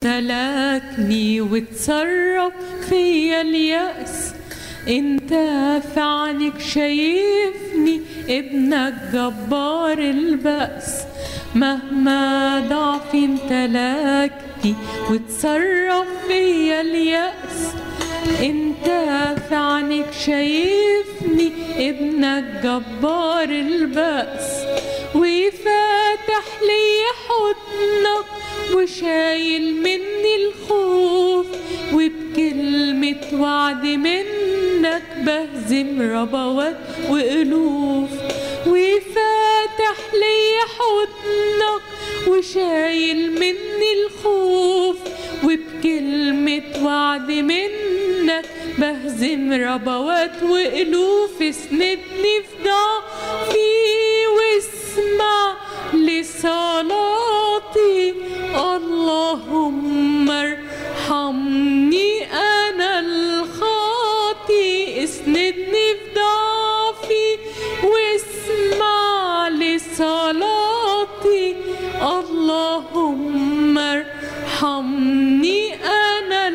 تلاكني وتصرف فيا اليأس انت في عنك شايفني ابنك جبار البأس مهما ضعفي امتلكني وتصرف فيا اليأس انت في عنك شايفني ابنك جبار البأس وفاتح لي حضنك وشايل مني الخوف وبكلمة وعد منك بهزم ربوات وألوف وفاتح لي حضنك وشايل مني الخوف وبكلمة وعد منك بهزم ربوات وألوف اسندني في ضعفي واسمع لصلاتي اللهم ارحمني أنا الخاطي اسندني في ضعفي واسمع لصلاتي اللهم ارحمني أنا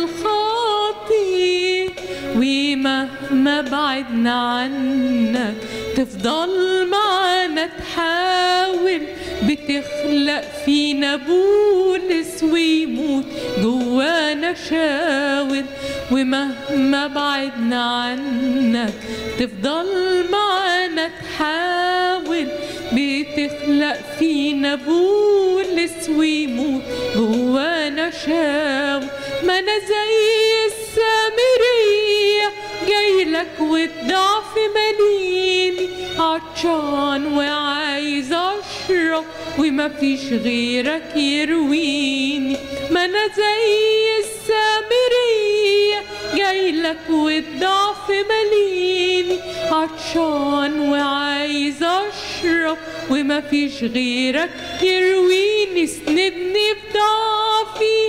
الخاطي ومهما بعدنا عنك تفضل معانا تحاول بتخلق فينا بولس ويموت جوانا شاور ومهما بعدنا عنك تفضل معانا تحاول بتخلق فينا بولس ويموت جوانا شاور ما انا زي السامرية جايلك والضعف مليني عطشان وعايز اشرب وما فيش غيرك يرويني ما انا زي السامرية جايلك والضعف مليني عطشان وعايز اشرب وما فيش غيرك يرويني اسندني في ضعفي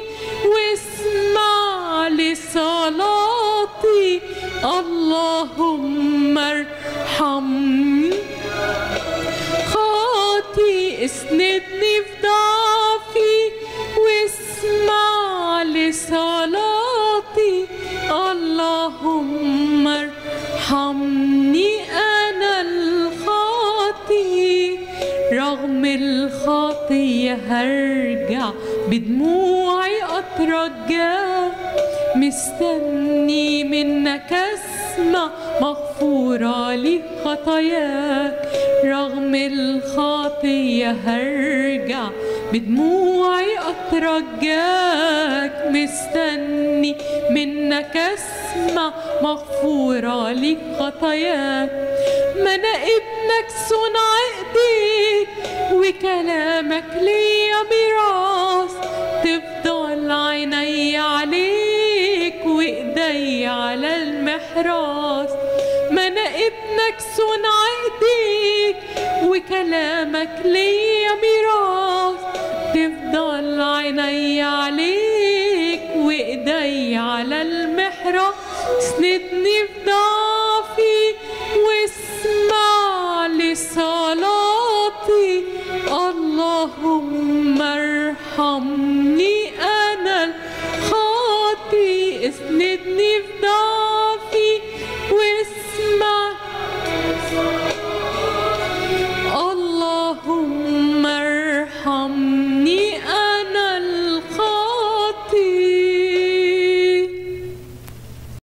واسمع لصلاتي اللهم ارحمني خاطي اسندني في ضعفي واسمع لصلاتي اللهم ارحمني انا الخاطي رغم الخطية هرجع بدموعي اترجاك مستني منك اسمع مغفورة لي خطاياك رغم الخطية هرجع بدموعي أترجاك مستني منك اسمع مغفورة لي خطاياك ما أنا ابنك صنع ايديك وكلامك ليا ميراث تفضل عيني عليك وايدي على المحراث ما انا ابنك صنع ايديك وكلامك ليا ميراث تفضل عيني عليك وايدي على المحراث اسندني في